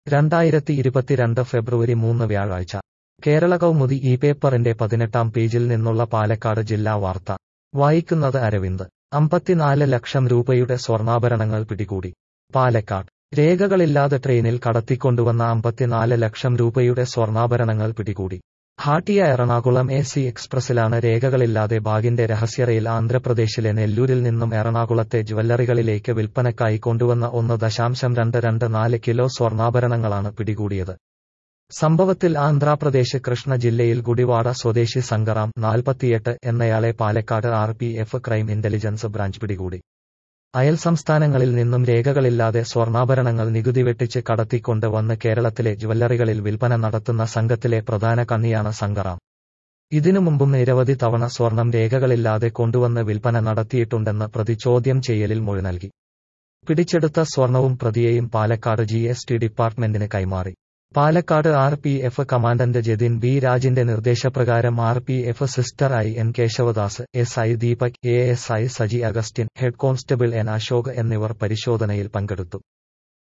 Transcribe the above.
രണ്ടായിരത്തി ഇരുപത്തിരണ്ട് ഫെബ്രുവരി മൂന്ന് വ്യാഴാഴ്ച കേരള കൗമുദി ഈ പേപ്പറിന്റെ പതിനെട്ടാം പേജിൽ നിന്നുള്ള പാലക്കാട് ജില്ലാ വാർത്ത വായിക്കുന്നത് അരവിന്ദ് അമ്പത്തിനാല് ലക്ഷം രൂപയുടെ സ്വർണ്ണാഭരണങ്ങൾ പിടികൂടി പാലക്കാട് രേഖകളില്ലാതെ ട്രെയിനിൽ കടത്തിക്കൊണ്ടുവന്ന അമ്പത്തിനാല് ലക്ഷം രൂപയുടെ സ്വർണ്ണാഭരണങ്ങൾ പിടികൂടി ഹാട്ടിയ എറണാകുളം എ സി എക്സ്പ്രസിലാണ് രേഖകളില്ലാതെ ബാഗിന്റെ രഹസ്യറയിൽ ആന്ധ്രാപ്രദേശിലെ നെല്ലൂരിൽ നിന്നും എറണാകുളത്തെ ജ്വല്ലറികളിലേക്ക് വിൽപ്പനക്കായി കൊണ്ടുവന്ന ഒന്ന് ദശാംശം രണ്ട് രണ്ട് നാല് കിലോ സ്വർണ്ണാഭരണങ്ങളാണ് പിടികൂടിയത് സംഭവത്തിൽ ആന്ധ്രാപ്രദേശ് കൃഷ്ണ ജില്ലയിൽ ഗുഡിവാഡ സ്വദേശി സംഗറാം നാൽപ്പത്തിയെട്ട് എന്നയാളെ Palakkad R P F crime intelligence branch പിടികൂടി അയൽ സംസ്ഥാനങ്ങളിൽ നിന്നും രേഖകളില്ലാതെ സ്വർണ്ണാഭരണങ്ങൾ നികുതി വെട്ടിച്ച് കടത്തിക്കൊണ്ട് വന്ന് കേരളത്തിലെ ജ്വല്ലറികളിൽ വിൽപ്പന നടത്തുന്ന സംഘത്തിലെ പ്രധാന കണ്ണിയാണ് സംഗറാം ഇതിനു മുമ്പും നിരവധി തവണ സ്വർണം രേഖകളില്ലാതെ കൊണ്ടുവന്ന് വിൽപ്പന നടത്തിയിട്ടുണ്ടെന്ന് പ്രതി ചോദ്യം ചെയ്യലിൽ മൊഴി നൽകി പിടിച്ചെടുത്ത സ്വർണവും പ്രതിയെയും പാലക്കാട് ജി എസ് ടി ഡിപ്പാർട്ട്മെന്റിന് കൈമാറി Palakkad R P F commandant Jathin B രാജിന്റെ നിർദ്ദേശപ്രകാരം R P F sister I N Keshavadas S I Deepak A S I Saji Augustine head constable N Ashok എന്നിവർ പരിശോധനയിൽ പങ്കെടുത്തു